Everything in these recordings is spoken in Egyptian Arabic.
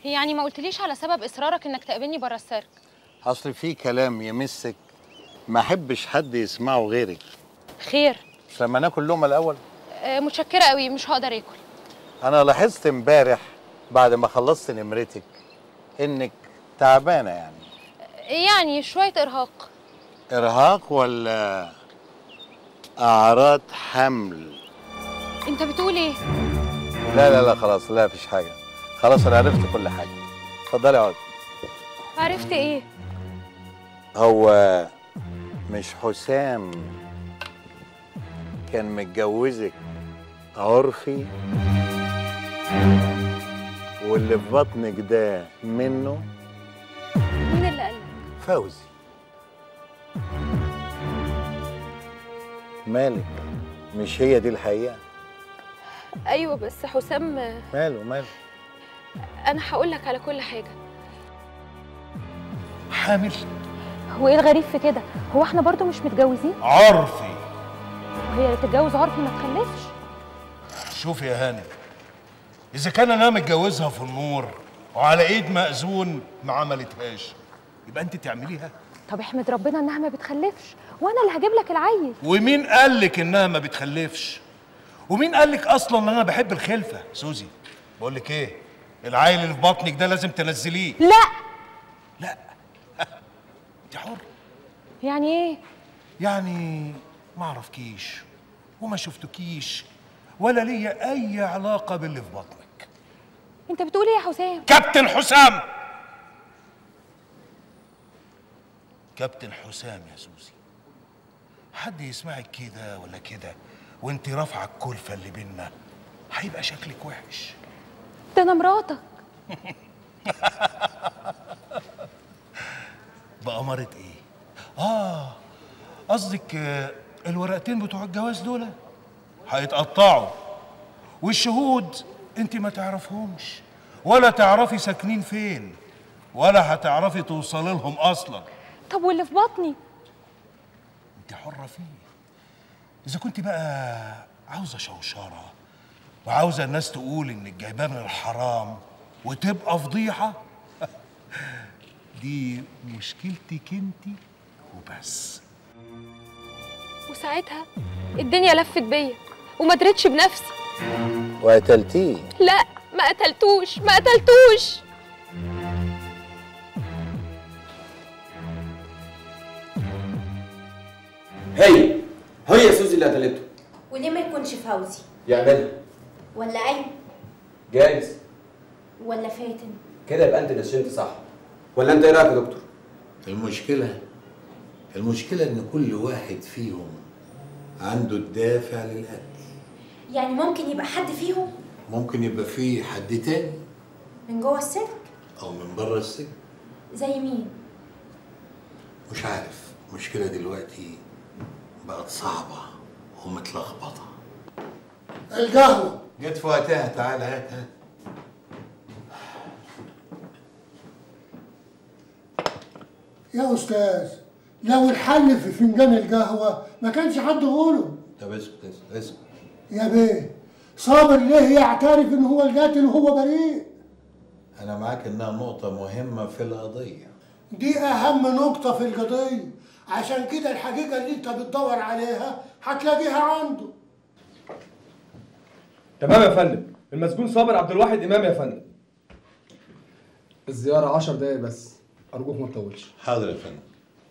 يعني ما قلتليش على سبب اصرارك انك تقابلني بره السيرك اصل في كلام يمسك ما احبش حد يسمعه غيرك خير مش لما ناكل لقمه الاول آه، متشكره قوي مش هقدر اكل انا لاحظت امبارح بعد ما خلصت نمرتك انك تعبانه يعني يعني شويه ارهاق ارهاق ولا اعراض حمل انت بتقول ايه لا لا لا خلاص لا مفيش حاجه خلاص انا عرفت كل حاجه اتفضلي اقعدي عرفت ايه هو مش حسام كان متجوزك عرفي واللي في بطنك ده منه مين اللي قال فوزي مالك مش هي دي الحقيقة ايوه بس حسام ماله ماله انا هقول لك على كل حاجه حامل هو ايه الغريب في كده هو احنا برضو مش متجوزين عرفي وهي اللي تتجوز عرفي ما تخلفش شوفي يا هانم اذا كان انا متجوزها في النور وعلى ايد مأذون ما عملتهاش يبقى انت تعمليها طب احمد ربنا انها ما بتخلفش وانا اللي هجيب لك العيل ومين قال لك انها ما بتخلفش ومين قال لك اصلا ان انا بحب الخلفه سوزي بقول لك ايه العيل اللي في بطنك ده لازم تنزليه لا لا انت حر يعني ايه يعني ما اعرفكيش وما شفتكيش ولا ليا اي علاقه باللي في بطنك انت بتقول ايه يا حسام كابتن حسام كابتن حسام يا سوزي حد يسمعك كده ولا كده وانت رافعه الكلفه اللي بينا هيبقى شكلك وحش ده انا مراتك بأمارة ايه اه قصدك آه، الورقتين بتوع الجواز دول هيتقطعوا والشهود انت ما تعرفهمش ولا تعرفي ساكنين فين ولا هتعرفي توصلي لهم اصلا طب واللي في بطني انت حرة فيه إذا كنت بقى عاوزة شوشرة وعاوزة الناس تقول إنك جايباه من الحرام وتبقى فضيحة دي مشكلتك انت وبس وساعتها الدنيا لفت بيا وما دريتش بنفسي وقتلتيه لا ما قتلتوش ما قتلتوش هي هي سوزي اللي قتلته وليه ما يكونش فوزي يعملها ولا اي جايز ولا فاتن كده يبقى انت نشنت صح ولا انت ايه رايك يا دكتور المشكلة المشكلة إن كل واحد فيهم عنده الدافع للقتل يعني ممكن يبقى حد فيهم ممكن يبقى فيه حد تاني من جوه السجن أو من بره السجن زي مين مش عارف المشكلة دلوقتي بقت صعبة ومتلخبطة القهوة جت في وقتها تعال هات هات يا أستاذ لو الحل في فنجان القهوة ما كانش حد غلب طب اسكت اسكت اسكت يا بيه صابر ليه يعترف ان هو القاتل وهو بريء أنا معاك إنها نقطة مهمة في القضية دي اهم نقطة في القضية عشان كده الحقيقة اللي انت بتدور عليها هتلاقيها عنده تمام يا فندم المسجون صابر عبد الواحد امام يا فندم الزيارة عشر دقايق بس أرجوك ما تطولش حاضر يا فندم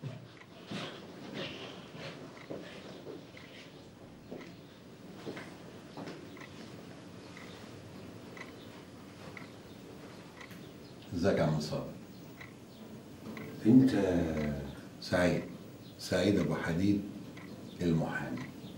ازيك يا عم صابر انت سعيد سعيد ابو حديد المحامي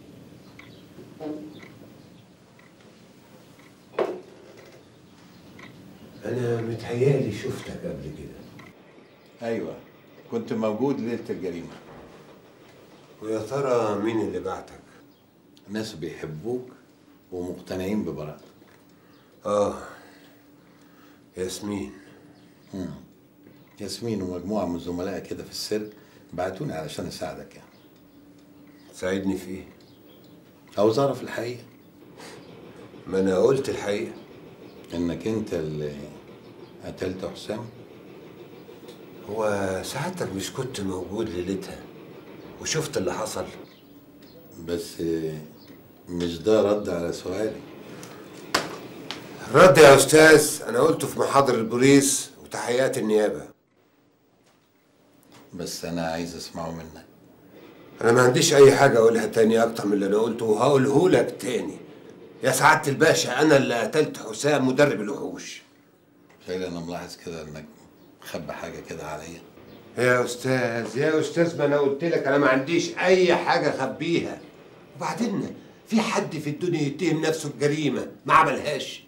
انا متهيألي شفتك قبل كده ايوه كنت موجود ليله الجريمه ويا ترى مين اللي بعتك ناس بيحبوك ومقتنعين ببراءتك اه ياسمين مم. ياسمين ومجموعه من زملائها كده في السر بعتوني علشان اساعدك يعني تساعدني في ايه عاوز اعرف الحقيقه ما انا قلت الحقيقه انك انت اللي قتلت حسام هو سعادتك مش كنت موجود ليلتها وشفت اللي حصل بس آه، مش ده رد على سؤالي رد يا استاذ انا قلته في محاضر البوليس وتحيات النيابه بس انا عايز اسمعه منك انا ما عنديش اي حاجه اقولها تاني اكتر من اللي انا قلته وهقوله لك تاني يا سعاده الباشا انا اللي قتلت حسام مدرب الوحوش شايل انا ملاحظ كده انك مخبي حاجه كده عليا يا استاذ يا استاذ ما انا قلت لك انا ما عنديش اي حاجه اخبيها وبعدين في حد في الدنيا يتهم نفسه بجريمه ما عملهاش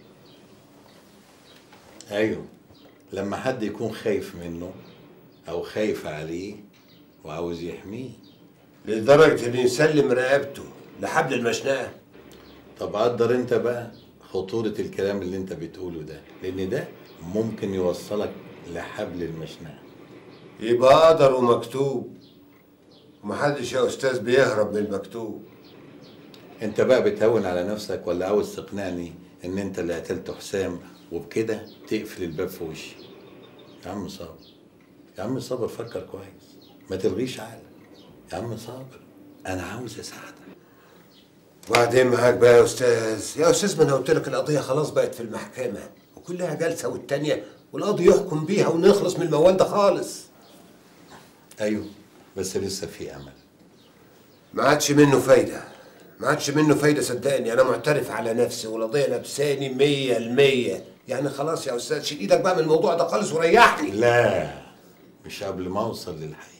ايوه لما حد يكون خايف منه او خايف عليه وعاوز يحميه لدرجه انه يسلم رقبته لحبل المشنقه طب قدر انت بقى خطورة الكلام اللي انت بتقوله ده لان ده ممكن يوصلك لحبل المشنقة يبقى قدر ومكتوب ومحدش يا استاذ بيهرب من المكتوب انت بقى بتهون على نفسك ولا عاوز تقنعني ان انت اللي قتلت حسام وبكده تقفل الباب في وشي يا عم صابر يا عم صابر فكر كويس ما تلغيش عقلك يا عم صابر انا عاوز اساعدك وبعدين معاك بقى يا استاذ يا استاذ ما انا قلت لك القضيه خلاص بقت في المحكمه وكلها جلسه والتانيه والقاضي يحكم بيها ونخلص من الموال ده خالص ايوه بس لسه في امل ما عادش منه فايده ما عادش منه فايده صدقني انا معترف على نفسي والقضيه لابساني مية المية يعني خلاص يا استاذ شيل ايدك بقى من الموضوع ده خالص وريحني لا مش قبل ما اوصل للحقيقة